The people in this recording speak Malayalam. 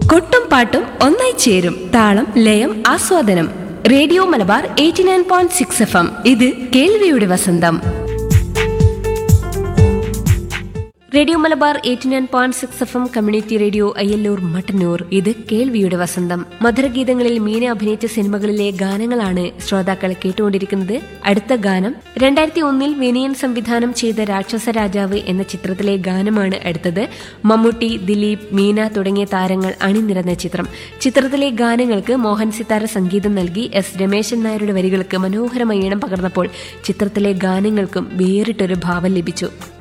കൊട്ടും പാട്ടും ഒന്നായി ചേരും താളം ലയം ആസ്വാദനം radio Malabar eighty nine point six F M ഇത് കേൾവിയുടെ വസന്തം radio Malabar eighty nine point six F M community radio Ayyalloor Mattannur ഇത് കേൾവിയുടെ വസന്തം മധുരഗീതങ്ങളിൽ മീന അഭിനയിച്ച സിനിമകളിലെ ഗാനങ്ങളാണ് ശ്രോതാക്കൾ കേട്ടുകൊണ്ടിരിക്കുന്നത് അടുത്ത ഗാനം രണ്ടായിരത്തി ഒന്നിൽ വിനയൻ സംവിധാനം ചെയ്ത രാക്ഷസ രാജാവ് എന്ന ചിത്രത്തിലെ ഗാനമാണ് അടുത്തത് മമ്മൂട്ടി ദിലീപ് മീന തുടങ്ങിയ താരങ്ങൾ അണിനിരന്ന ചിത്രം ചിത്രത്തിലെ ഗാനങ്ങൾക്ക് മോഹൻ സിത്താര സംഗീതം നൽകി എസ് രമേശൻ നായരുടെ വരികൾക്ക് മനോഹരമായ ഈണം പകർന്നപ്പോൾ ചിത്രത്തിലെ ഗാനങ്ങൾക്കും വേറിട്ടൊരു ഭാവം ലഭിച്ചു